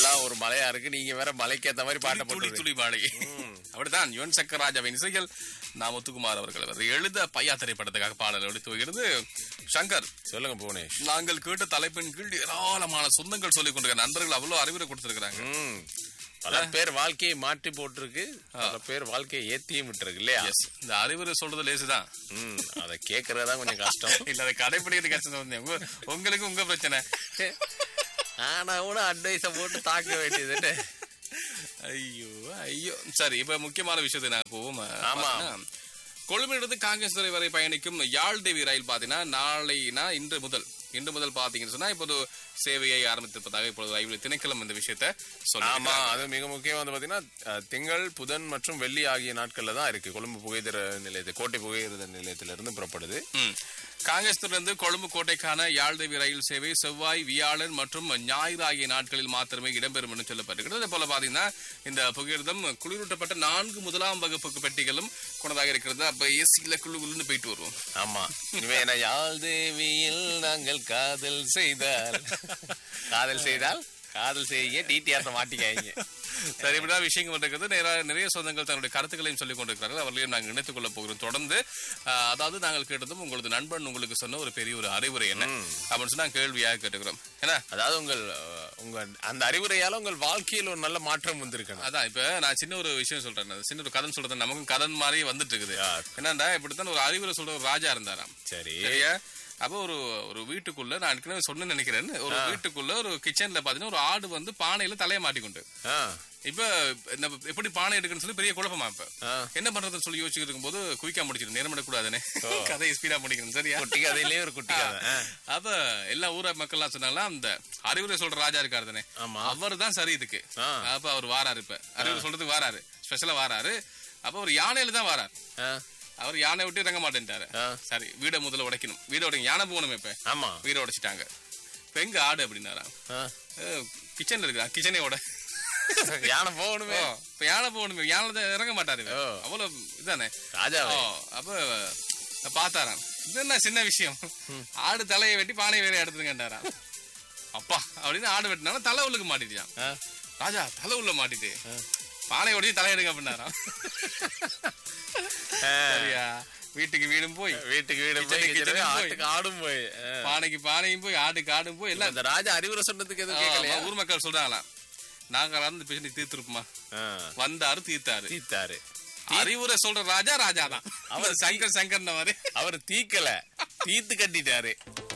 இதெல்லாம் ஒரு மலையா இருக்கு நீங்க வேற மலைக்கு ஏத்த மாதிரி பாட்ட துளி போட்டு துளி மாலை அப்படித்தான் யுவன் சக்கர் ராஜாவின் இசைகள் நாம் முத்துக்குமார் அவர்கள் அவர் எழுத பையா திரைப்படத்துக்காக பாடல் எடுத்து வருகிறது சங்கர் சொல்லுங்க புவனேஷ் நாங்கள் கேட்ட தலைப்பின் கீழ் ஏராளமான சொந்தங்கள் சொல்லிக் கொண்டிருக்க நண்பர்கள் அவ்வளவு அறிவுரை கொடுத்திருக்கிறாங்க ம். பல பேர் வாழ்க்கையை மாற்றி போட்டிருக்கு பல பேர் வாழ்க்கையை ஏத்தியும் விட்டுருக்கு இல்லையா எஸ் இந்த அறிவுரை சொல்றது லேசுதான் ம் அதை கேக்குறதா கொஞ்சம் கஷ்டம் இல்ல அதை கடைபிடிக்கிறது கஷ்டம் தான் உங்க உங்களுக்கு உங்க பிரச்சனை ஆனா கூட அட்வைஸ போட்டு தாக்க வேண்டியது ஐயோ ஐயோ சரி இப்ப முக்கியமான விஷயத்தை நான் போவோம் ஆமா. கொழும்பிலிருந்து காங்கிரஸ் துறை வரை பயணிக்கும் யாழ் தேவி ரயில் பாத்தீங்கன்னா நாளைனா இன்று முதல் இன்று முதல் பாத்தீங்கன்னு சொன்னா இப்போது சேவையை ஆரம்பித்திருப்பதாக இப்பொழுது ரயில் திணைக்களம் இந்த விஷயத்தை ஆமா சொல்லி அது மிக முக்கியம் வந்து பாத்தீங்கன்னா அஹ், திங்கள் புதன் மற்றும் வெள்ளி ஆகிய நாட்கள்ல தான் இருக்கு கொழும்பு புகைதிர நிலையத்து கோட்டை புகையிரத நிலையத்திலிருந்து புறப்படுது ம். காங்கேசத்திலிருந்து கொழும்பு கோட்டைக்கான யாழ்தேவி ரயில் சேவை செவ்வாய் வியாழன் மற்றும் ஞாயிறு ஆகிய நாட்களில் மாத்திரமே இடம்பெறும் என்று சொல்லப்பட்டிருக்கிறது அதே போல பாத்தீங்கன்னா இந்த புகையிரதம் குளிரூட்டப்பட்ட நான்கு முதலாம் வகுப்பு பெட்டிகளும் கொண்டதாக இருக்கிறது அப்ப ஏசியில குழு குழுன்னு போயிட்டு வருவோம் ஆமா இனிமே யாழ் தேவியில் நாங்கள் காதல் செய்தால் காதல் செய்தால் காதல் செய்ய டிடிஆர் மாட்டிக்காங்க சரி இப்படிதான் விஷயங்கள் இருக்கிறது நிறைய நிறைய சொந்தங்கள் தன்னுடைய கருத்துக்களையும் சொல்லிக் கொண்டிருக்கிறார்கள் அவர்களையும் நாங்கள் இணைத்துக் கொள்ள போகிறோம் தொடர்ந்து ஆஹ், அதாவது நாங்கள் கேட்டதும் உங்களது நண்பன் உங்களுக்கு சொன்ன ஒரு பெரிய ஒரு அறிவுரை என்ன அப்படின்னு சொல்லி நாங்கள் கேள்வியாக கேட்டுக்கிறோம் ஏன்னா அதாவது உங்கள் அஹ், உங்க அந்த அறிவுரையால உங்கள் வாழ்க்கையில் ஒரு நல்ல மாற்றம் வந்திருக்கணும் அதான் இப்ப நான் சின்ன ஒரு விஷயம் சொல்றேன் அது சின்ன ஒரு கதை சொல்றது நமக்கும் கதன் மாதிரி வந்துட்டு இருக்குது யா. என்னடா இப்படித்தான் ஒரு அறிவுரை சொல்ற ஒரு ராஜா இருந்தாராம் சரி சரியா அப்போ ஒரு ஒரு வீட்டுக்குள்ள நான் ஏற்கனவே சொன்னேன்னு நினைக்கிறேன் ஒரு வீட்டுக்குள்ள ஒரு கிச்சன்ல பாத்தீங்கன்னா ஒரு ஆடு வந்து பானையில தலையை மாட்டிக்கொண்டு ஆ இப்ப இந்த எப்படி பானை எடுக்குன்னு சொல்லி பெரிய குழப்பமா இப்ப ஆ. என்ன பண்றதுன்னு சொல்லி யோசிச்சுட்டு இருக்கும்போது குயிக்கா முடிச்சிடும் நேரம் கூடாதுன்னு கதையை ஸ்பீடா முடிக்கணும் சரியா குட்டி கதையிலேயே ஒரு குட்டி கதை ஆ. அப்ப எல்லா ஊர மக்கள் எல்லாம் சொன்னாங்களா அந்த அறிவுரை சொல்ற ராஜா இருக்காரு தானே ஆமா. அவர் தான் சரி இதுக்கு ஆ. அப்ப அவர் வாராரு இப்ப அறிவுரை சொல்றதுக்கு வாராரு ஸ்பெஷலா வாராரு அப்ப ஒரு யானையில தான் வாராரு ஆ. அவர் யானை விட்டு இறங்க மாட்டேன்ட்டாரு ஆ. சரி வீடை முதல்ல உடைக்கணும் வீட உடைக்க யானை போகணுமே இப்ப ஆமா வீடை உடைச்சிட்டாங்க இப்ப எங்க ஆடு அப்படின்னாரா ஆ. கிச்சன்ல இருக்கா கிச்சனே உட யானை போகணுமே ஓ, இப்ப யானை போகணுமே யானை தான் இறங்க மாட்டாரு இவர். ஓ. அவ்வளவு இதானே ராஜாவே ஓ, அப்ப பார்த்தாராம் இது என்ன சின்ன விஷயம் ஆடு தலையை வெட்டி பானை வேற எடுத்துங்கன்றாராம் அப்பா அப்படின்னு ஆடு வெட்டினாலும் தலை உள்ளுக்கு மாட்டிட்டான் ஆ. ராஜா தலை உள்ள மாட்டிட்டு பானை உடச்சி தலை எடுங்க அப்படின்னாராம் ஆ. சரியா வீட்டுக்கு வீடும் போய் வீட்டுக்கு வீடு போய் கிச்சனுக்கு கிச்சனுக்கு கிச்சனுக்கு போய். ஆட்டுக்கு ஆடும் போய் ஆ. பானைக்கு பானையும் போய் ஆட்டுக்கு ஆடும் போய் எல்லாம் இந்த ராஜா அறிவுரை சொன்னதுக்கு எதுவும் கேட்கலையா ஆமா, ஊர் மக்கள் சொல்றாங்களாம் நாங்க வந்து பிரச்சனை தீர்த்திருப்போமா ஆ. வந்தாரு தீர்த்தாரு தீத்தாரு அறிவுரை சொல்ற ராஜா ராஜா தான் அவர் சங்கர் சங்கர்ன மாதிரி அவர் தீக்கல தீத்து கட்டிட்டாரு